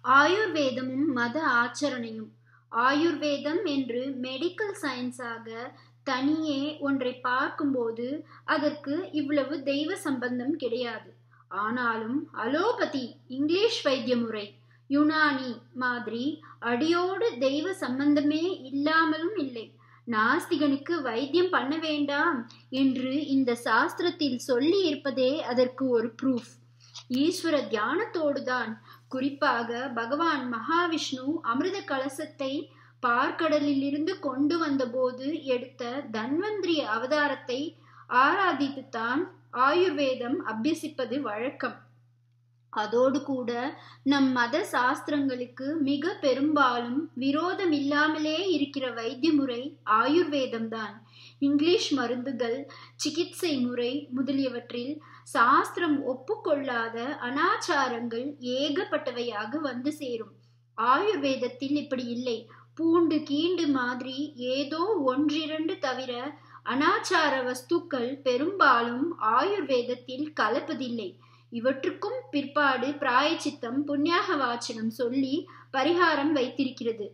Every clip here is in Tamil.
ஆயுர்வேதமும் மத ஆச்சரணையும் ஆயுர்வேதம் என்று மெடிக்கல் சயின்ஸாக தனியே ஒன்றை பார்க்கும்போது அதற்கு இவ்வளவு தெய்வ சம்பந்தம் கிடையாது ஆனாலும் அலோபதி இங்கிலீஷ் வைத்திய முறை யுனானி மாதிரி அடியோடு தெய்வ சம்பந்தமே இல்லாமலும் இல்லை நாஸ்திகனுக்கு வைத்தியம் பண்ண வேண்டாம் என்று இந்த சாஸ்திரத்தில் சொல்லி இருப்பதே அதற்கு ஒரு ப்ரூஃப் ஈஸ்வர தியானத்தோடுதான் குறிப்பாக பகவான் மகாவிஷ்ணு அமிர்த கலசத்தை பார்க்கடலில் இருந்து கொண்டு வந்தபோது எடுத்த தன்வந்திரி அவதாரத்தை ஆராதித்துத்தான் ஆயுர்வேதம் அபியசிப்பது வழக்கம் அதோடு கூட நம் மத சாஸ்திரங்களுக்கு மிக பெரும்பாலும் விரோதம் இல்லாமலே இருக்கிற வைத்திய முறை ஆயுர்வேதம் தான் இங்கிலீஷ் மருந்துகள் சிகிச்சை முறை முதலியவற்றில் சாஸ்திரம் ஒப்புக்கொள்ளாத அனாச்சாரங்கள் ஏகப்பட்டவையாக வந்து சேரும் ஆயுர்வேதத்தில் இப்படி இல்லை பூண்டு கீண்டு மாதிரி ஏதோ ஒன்றிரண்டு தவிர அனாச்சார வஸ்துக்கள் பெரும்பாலும் ஆயுர்வேதத்தில் கலப்பதில்லை இவற்றுக்கும் பிற்பாடு பிராயச்சித்தம் புண்ணியாக வாச்சனம் சொல்லி பரிகாரம் வைத்திருக்கிறது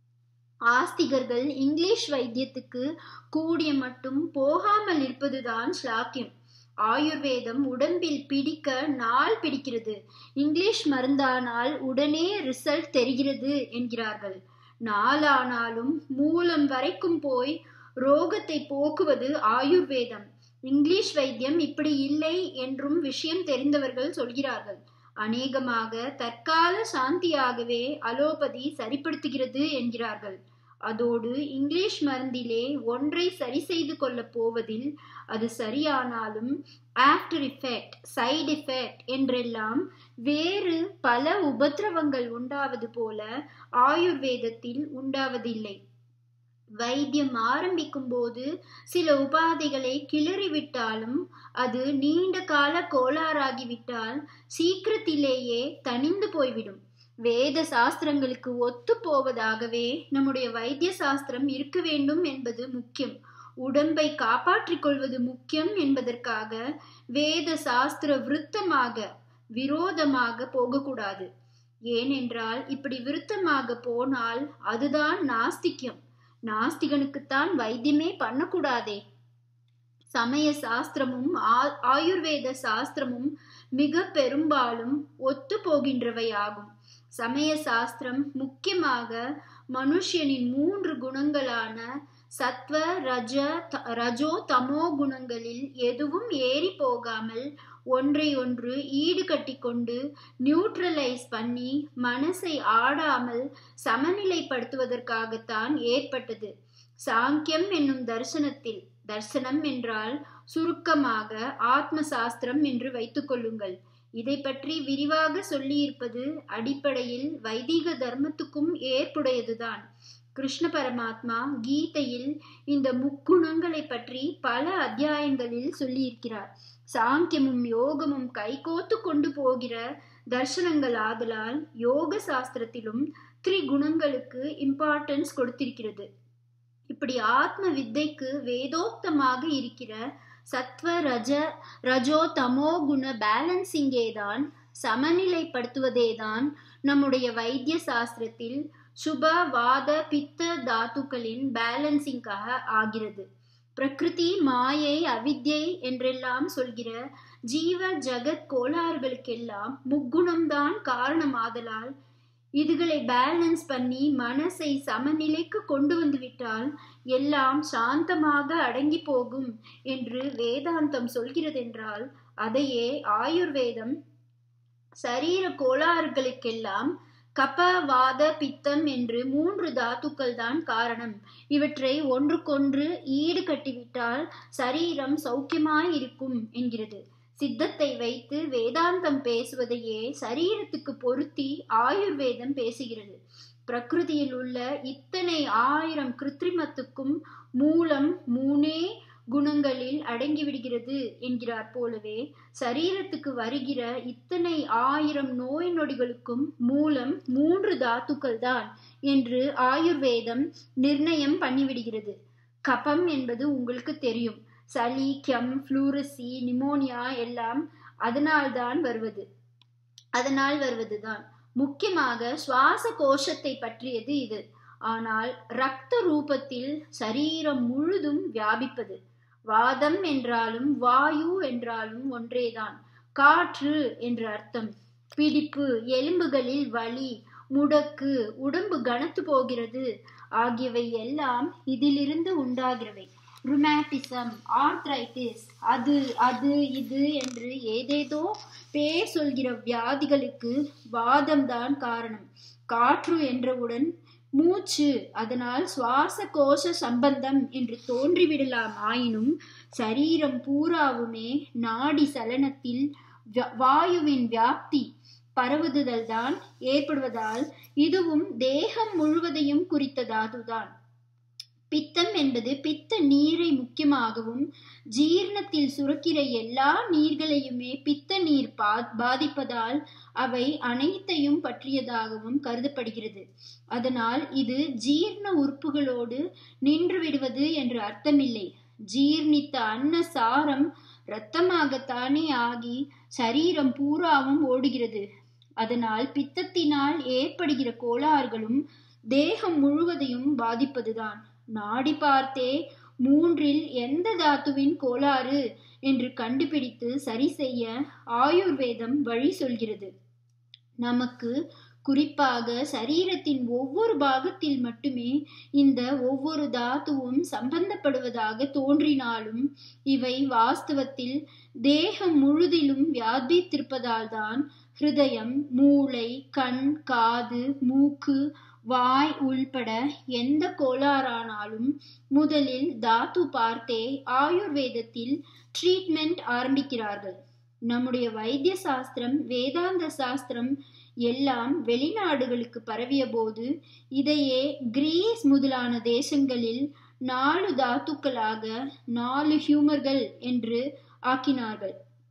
ஆஸ்திகர்கள் இங்கிலீஷ் வைத்தியத்துக்கு கூடிய மட்டும் போகாமல் இருப்பதுதான் ஸ்லாக்கியம் ஆயுர்வேதம் உடம்பில் பிடிக்க நாள் பிடிக்கிறது இங்கிலீஷ் மருந்தானால் உடனே ரிசல்ட் தெரிகிறது என்கிறார்கள் நாளானாலும் மூலம் வரைக்கும் போய் ரோகத்தை போக்குவது ஆயுர்வேதம் இங்கிலீஷ் வைத்தியம் இப்படி இல்லை என்றும் விஷயம் தெரிந்தவர்கள் சொல்கிறார்கள் அநேகமாக தற்கால சாந்தியாகவே அலோபதி சரிப்படுத்துகிறது என்கிறார்கள் அதோடு இங்கிலீஷ் மருந்திலே ஒன்றை சரி செய்து கொள்ள போவதில் அது சரியானாலும் ஆஃப்டர் இஃபெக்ட் சைடு எஃபெக்ட் என்றெல்லாம் வேறு பல உபத்திரவங்கள் உண்டாவது போல ஆயுர்வேதத்தில் உண்டாவதில்லை வைத்தியம் ஆரம்பிக்கும் போது சில உபாதைகளை கிளறிவிட்டாலும் அது நீண்ட கால கோளாறாகிவிட்டால் சீக்கிரத்திலேயே தணிந்து போய்விடும் வேத சாஸ்திரங்களுக்கு ஒத்து போவதாகவே நம்முடைய வைத்திய சாஸ்திரம் இருக்க வேண்டும் என்பது முக்கியம் உடம்பை காப்பாற்றிக் கொள்வது முக்கியம் என்பதற்காக வேத சாஸ்திர விருத்தமாக விரோதமாக போகக்கூடாது ஏனென்றால் இப்படி விருத்தமாக போனால் அதுதான் நாஸ்திக்கம் நாஸ்திகனுக்குத்தான் வைத்தியமே பண்ணக்கூடாதே சமய சாஸ்திரமும் ஆயுர்வேத சாஸ்திரமும் மிக பெரும்பாலும் ஒத்து போகின்றவையாகும் சமய சாஸ்திரம் முக்கியமாக மனுஷனின் மூன்று குணங்களான சத்வ ரஜ ரஜோ தமோ குணங்களில் எதுவும் ஏறி போகாமல் ஒன்றை ஒன்று ஈடு கட்டி கொண்டு நியூட்ரலைஸ் பண்ணி மனசை ஆடாமல் சமநிலைப்படுத்துவதற்காகத்தான் ஏற்பட்டது சாங்கியம் என்னும் தர்சனத்தில் தர்சனம் என்றால் சுருக்கமாக ஆத்ம சாஸ்திரம் என்று வைத்துக் கொள்ளுங்கள் இதை பற்றி விரிவாக சொல்லியிருப்பது அடிப்படையில் வைதிக தர்மத்துக்கும் ஏற்புடையதுதான் கிருஷ்ண பரமாத்மா கீதையில் இந்த முக்குணங்களை பற்றி பல அத்தியாயங்களில் சொல்லியிருக்கிறார் சாங்கியமும் யோகமும் கைகோத்து கொண்டு போகிற தர்சனங்கள் ஆதலால் யோக சாஸ்திரத்திலும் திரிகுணங்களுக்கு இம்பார்ட்டன்ஸ் கொடுத்திருக்கிறது இப்படி ஆத்ம வித்தைக்கு வேதோக்தமாக இருக்கிற சத்வ ரஜ ரஜோ தமோ குண பேலன்சிங்கே தான் சமநிலைப்படுத்துவதே தான் நம்முடைய வைத்திய சாஸ்திரத்தில் சுப வாத பித்த தாத்துக்களின் பேலன்சிங்காக ஆகிறது பிரகிருதி மாயை அவித்யை என்றெல்லாம் சொல்கிற ஜீவ ஜகத் கோளாறுகளுக்கெல்லாம் முக்குணம்தான் காரணமாதலால் இதுகளை பேலன்ஸ் பண்ணி மனசை சமநிலைக்கு கொண்டு வந்து விட்டால் எல்லாம் சாந்தமாக அடங்கி போகும் என்று வேதாந்தம் சொல்கிறதென்றால் அதையே ஆயுர்வேதம் சரீர கோளாறுகளுக்கெல்லாம் கப வாத பித்தம் என்று மூன்று தாத்துக்கள் தான் காரணம் இவற்றை ஒன்றுக்கொன்று ஈடு கட்டிவிட்டால் சரீரம் சௌக்கியமாயிருக்கும் என்கிறது சித்தத்தை வைத்து வேதாந்தம் பேசுவதையே சரீரத்துக்கு பொருத்தி ஆயுர்வேதம் பேசுகிறது பிரகிருதியில் உள்ள இத்தனை ஆயிரம் கிருத்திரிமத்துக்கும் மூலம் மூணே குணங்களில் அடங்கிவிடுகிறது என்கிறார் போலவே சரீரத்துக்கு வருகிற இத்தனை ஆயிரம் நோய் நொடிகளுக்கும் மூலம் மூன்று தாத்துக்கள் தான் என்று ஆயுர்வேதம் நிர்ணயம் பண்ணிவிடுகிறது கபம் என்பது உங்களுக்கு தெரியும் சளி கெம் ஃப்ளூரசி நிமோனியா எல்லாம் அதனால்தான் வருவது அதனால் வருவதுதான் முக்கியமாக சுவாச கோஷத்தை பற்றியது இது ஆனால் இரத்த ரூபத்தில் சரீரம் முழுதும் வியாபிப்பது வாதம் என்றாலும் வாயு என்றாலும் ஒன்றேதான் காற்று என்ற அர்த்தம் பிடிப்பு எலும்புகளில் வலி முடக்கு உடம்பு கனத்து போகிறது ஆகியவை எல்லாம் இதிலிருந்து உண்டாகிறவை ருமேட்டிசம் ஆர்த்ரைட்டிஸ் அது அது இது என்று ஏதேதோ பேர் சொல்கிற வியாதிகளுக்கு வாதம்தான் காரணம் காற்று என்றவுடன் மூச்சு அதனால் சுவாச கோஷ சம்பந்தம் என்று தோன்றிவிடலாம் ஆயினும் சரீரம் பூராவுமே நாடி சலனத்தில் வாயுவின் வியாப்தி பரவுதல் தான் ஏற்படுவதால் இதுவும் தேகம் முழுவதையும் குறித்த தாதுதான் பித்தம் என்பது பித்த நீரை முக்கியமாகவும் ஜீரணத்தில் சுரக்கிற எல்லா நீர்களையுமே பித்த நீர் பாதிப்பதால் அவை அனைத்தையும் பற்றியதாகவும் கருதப்படுகிறது அதனால் இது ஜீர்ண உறுப்புகளோடு நின்று விடுவது என்று அர்த்தமில்லை ஜீர்ணித்த அன்ன சாரம் இரத்தமாகத்தானே ஆகி சரீரம் பூராவும் ஓடுகிறது அதனால் பித்தத்தினால் ஏற்படுகிற கோளாறுகளும் தேகம் முழுவதையும் பாதிப்பதுதான் நாடி பார்த்தே மூன்றில் எந்த தாத்துவின் கோளாறு என்று கண்டுபிடித்து சரி செய்ய ஆயுர்வேதம் வழி சொல்கிறது நமக்கு குறிப்பாக சரீரத்தின் ஒவ்வொரு பாகத்தில் மட்டுமே இந்த ஒவ்வொரு தாத்துவும் சம்பந்தப்படுவதாக தோன்றினாலும் இவை வாஸ்தவத்தில் தேகம் முழுதிலும் வியாபித்திருப்பதால் தான் ஹிருதயம் மூளை கண் காது மூக்கு வாய் உள்பட எந்த கோளாறானாலும் முதலில் தாத்து பார்த்தே ஆயுர்வேதத்தில் ட்ரீட்மெண்ட் ஆரம்பிக்கிறார்கள் நம்முடைய வைத்திய சாஸ்திரம் வேதாந்த சாஸ்திரம் எல்லாம் வெளிநாடுகளுக்கு பரவிய போது இதையே கிரீஸ் முதலான தேசங்களில் நாலு தாத்துக்களாக நாலு ஹியூமர்கள் என்று ஆக்கினார்கள்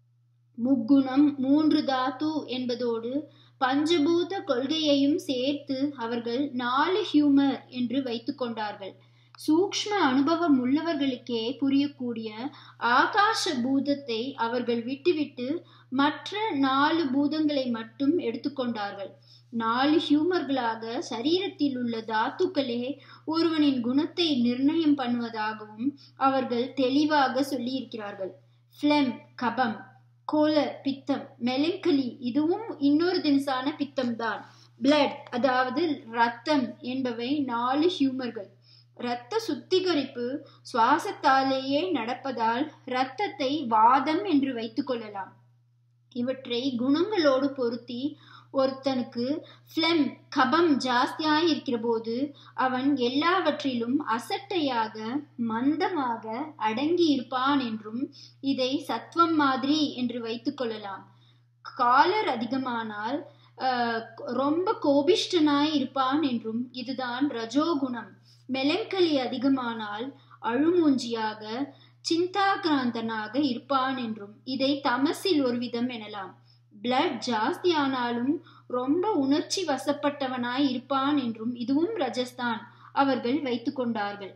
முக்குணம் மூன்று தாத்து என்பதோடு பஞ்சபூத கொள்கையையும் சேர்த்து அவர்கள் நாலு ஹியூமர் என்று வைத்துக் கொண்டார்கள் சூக்ஷ்ம அனுபவம் உள்ளவர்களுக்கே புரியக்கூடிய ஆகாச பூதத்தை அவர்கள் விட்டுவிட்டு மற்ற நாலு பூதங்களை மட்டும் எடுத்துக்கொண்டார்கள் நாலு ஹியூமர்களாக சரீரத்தில் உள்ள தாத்துக்களே ஒருவனின் குணத்தை நிர்ணயம் பண்ணுவதாகவும் அவர்கள் தெளிவாக சொல்லியிருக்கிறார்கள் பிளெம் கபம் கோலர் பித்தம் மெலங்கலி இதுவும் இன்னொரு தினசான பித்தம் தான் பிளட் அதாவது ரத்தம் என்பவை நாலு ஹியூமர்கள் இரத்த சுத்திகரிப்பு சுவாசத்தாலேயே நடப்பதால் இரத்தத்தை வாதம் என்று வைத்துக் கொள்ளலாம் இவற்றை குணங்களோடு பொருத்தி ஒருத்தனுக்கு பிளெம் கபம் ஜாஸ்தியாய் இருக்கிற போது அவன் எல்லாவற்றிலும் அசட்டையாக மந்தமாக அடங்கி இருப்பான் என்றும் இதை சத்வம் மாதிரி என்று வைத்துக் கொள்ளலாம் காலர் அதிகமானால் ரொம்ப கோபிஷ்டனாய் இருப்பான் என்றும் இதுதான் ரஜோகுணம் மெலங்கலி அதிகமானால் அழுமூஞ்சியாக சிந்தாகிராந்தனாக இருப்பான் என்றும் இதை தமசில் ஒரு விதம் எனலாம் பிளட் ஜாஸ்தி ஆனாலும் ரொம்ப உணர்ச்சி வசப்பட்டவனாய் இருப்பான் என்றும் இதுவும் ரஜஸ்தான் அவர்கள் வைத்துக் கொண்டார்கள்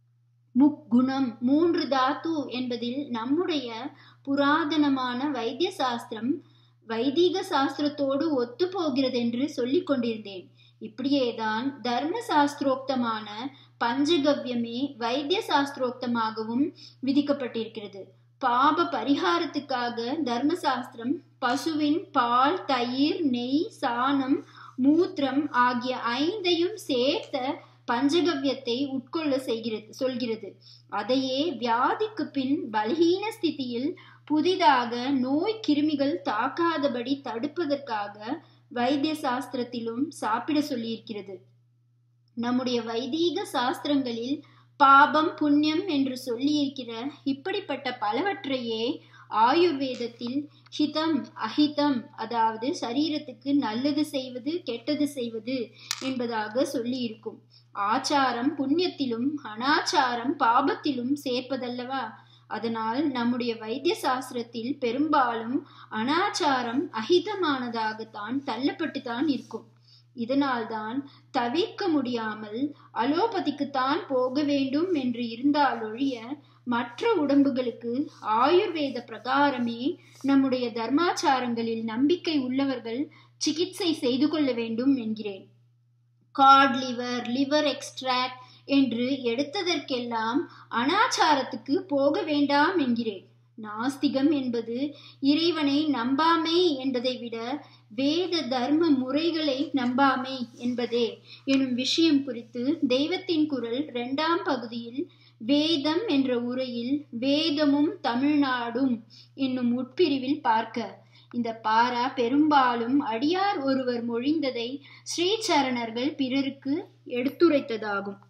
முக்குணம் மூன்று தாத்து என்பதில் நம்முடைய புராதனமான வைத்திய சாஸ்திரம் வைதிக சாஸ்திரத்தோடு ஒத்து போகிறது என்று சொல்லிக் கொண்டிருந்தேன் இப்படியேதான் தர்ம சாஸ்திரோக்தமான பஞ்சகவ்யமே வைத்திய சாஸ்திரோக்தமாகவும் விதிக்கப்பட்டிருக்கிறது பாப பரிகாரத்துக்காக தர்மசாஸ்திரம் பசுவின் பால் தயிர் நெய் சாணம் மூத்திரம் ஆகிய ஐந்தையும் சேர்த்த பஞ்சகவ்யத்தை உட்கொள்ள செய்கிறது சொல்கிறது அதையே வியாதிக்கு பின் பலகீன ஸ்திதியில் புதிதாக நோய் கிருமிகள் தாக்காதபடி தடுப்பதற்காக வைத்திய சாஸ்திரத்திலும் சாப்பிட சொல்லியிருக்கிறது நம்முடைய வைதீக சாஸ்திரங்களில் பாபம் புண்ணியம் என்று சொல்லியிருக்கிற இப்படிப்பட்ட பலவற்றையே ஆயுர்வேதத்தில் ஹிதம் அஹிதம் அதாவது சரீரத்துக்கு நல்லது செய்வது கெட்டது செய்வது என்பதாக சொல்லி இருக்கும் ஆச்சாரம் புண்ணியத்திலும் அனாச்சாரம் பாபத்திலும் சேர்ப்பதல்லவா அதனால் நம்முடைய வைத்திய சாஸ்திரத்தில் பெரும்பாலும் அனாச்சாரம் அஹிதமானதாகத்தான் தள்ளப்பட்டு தான் இருக்கும் இதனால்தான் தவிர்க்க முடியாமல் அலோபதிக்குத்தான் போக வேண்டும் என்று இருந்தாலொழிய மற்ற உடம்புகளுக்கு ஆயுர்வேத பிரகாரமே நம்முடைய தர்மாச்சாரங்களில் நம்பிக்கை உள்ளவர்கள் சிகிச்சை செய்து கொள்ள வேண்டும் என்கிறேன் காட் லிவர் லிவர் எக்ஸ்ட்ராக்ட் என்று எடுத்ததற்கெல்லாம் அனாச்சாரத்துக்கு போக வேண்டாம் என்கிறேன் நாஸ்திகம் என்பது இறைவனை நம்பாமை என்பதை விட வேத தர்ம முறைகளை நம்பாமை என்பதே எனும் விஷயம் குறித்து தெய்வத்தின் குரல் இரண்டாம் பகுதியில் வேதம் என்ற உரையில் வேதமும் தமிழ்நாடும் என்னும் உட்பிரிவில் பார்க்க இந்த பாரா பெரும்பாலும் அடியார் ஒருவர் மொழிந்ததை ஸ்ரீசரணர்கள் பிறருக்கு எடுத்துரைத்ததாகும்